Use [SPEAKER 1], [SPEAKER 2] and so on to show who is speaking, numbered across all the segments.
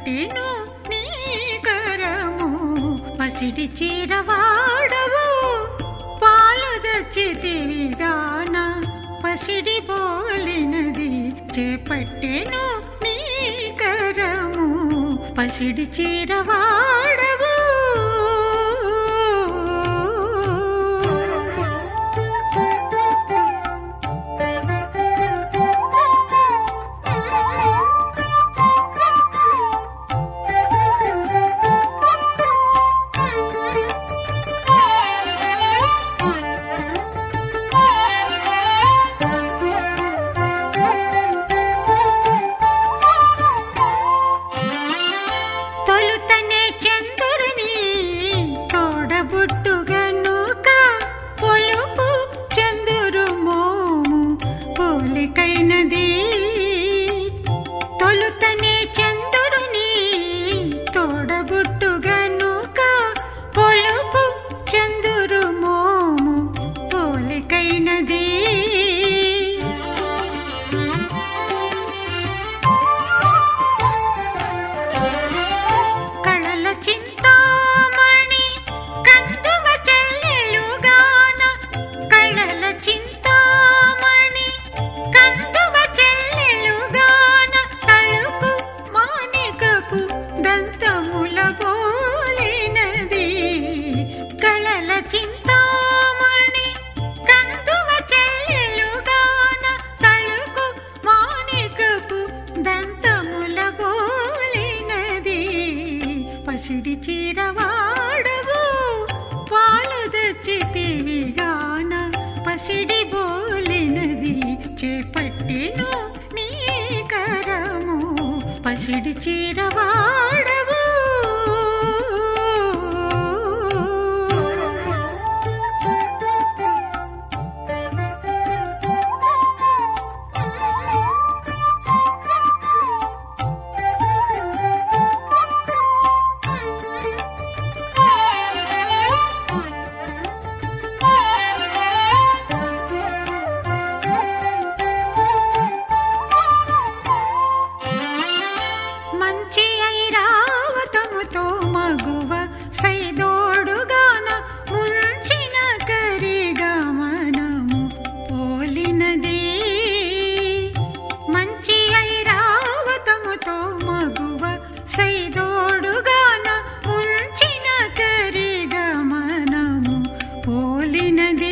[SPEAKER 1] చేపట్టెను నీ కరము పసిడి చీరవాడవు పాలు దచ్చితివిగాన పసిడి పోలినది చేపట్టెను నీ కరము పసిడి చీరవాడవు తొలుతనే చంద్రుని తోడబుట్టుగనుక పొలుపు చంద్రు మోము పోలికైనది తొలుతనే చంద్రుని తోడబుట్టుగనుక పొలుపు చంద్రు మోము పోలికైనది కళల చింతామణి కందువ చెల్లెలుగాన కళల చింతామణి కందువ చెల్లెలుగాన తళుకు మానికపు దంతముల పోలినది కళల చింతామణి కందువ చెల్లెలుగాన తళుకు మానికపు దంతముల పోలినది పసిడి చీరవాడవు పాలు దచ్చితివిగాన పసిడి బోలినది చేపట్టెను నీ కరము పసిడి చీరవాడవు మంచి ఐరావతముతో మగువ సైదోడుగాన ముంచిన కరిగమనము పోలినది మంచి ఐరావతముతో మగువ సైదోడుగాన ముంచిన కరిగమనము పోలినది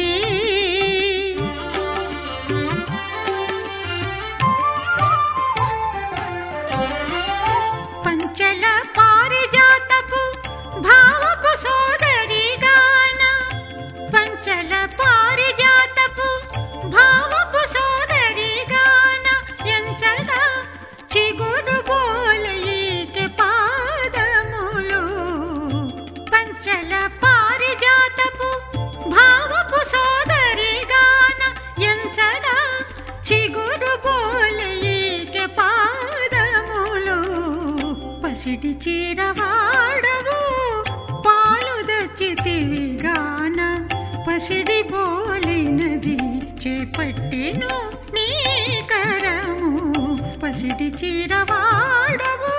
[SPEAKER 1] పంచల పారిజాతపు భావపు సోదరిగాన పంచల పారిజాతపు భావపు సోదరిగాన ఎంచగా చిగురు బోలయికి పాదములు పంచల పారిజాతపు భావపు సోదరిగాన ఎంచగా చిగురు బోలయికి పాదములు పసిడి చీరవాడవు పాలు దచ్చితివిగాన పసిడి బోలినది చేపట్టెను నీ కరము పసిడి చీరవాడవు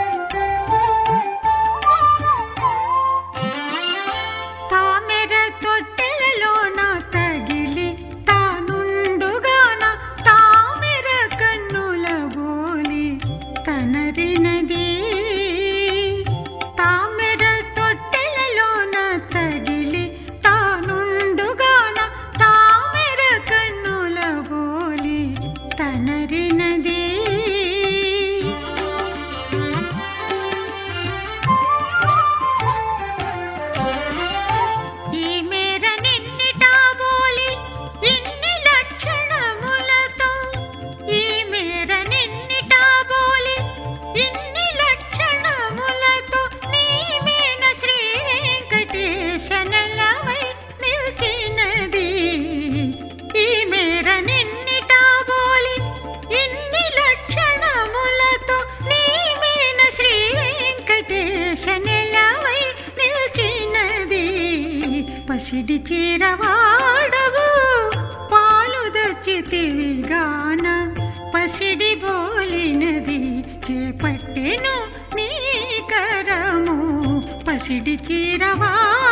[SPEAKER 1] తామెర పసిడి చీరవాడవు పాలు దచ్చితివిగాన పసిడి బోలినది చేపట్టెను నీ కరము పసిడి చీరవాడవు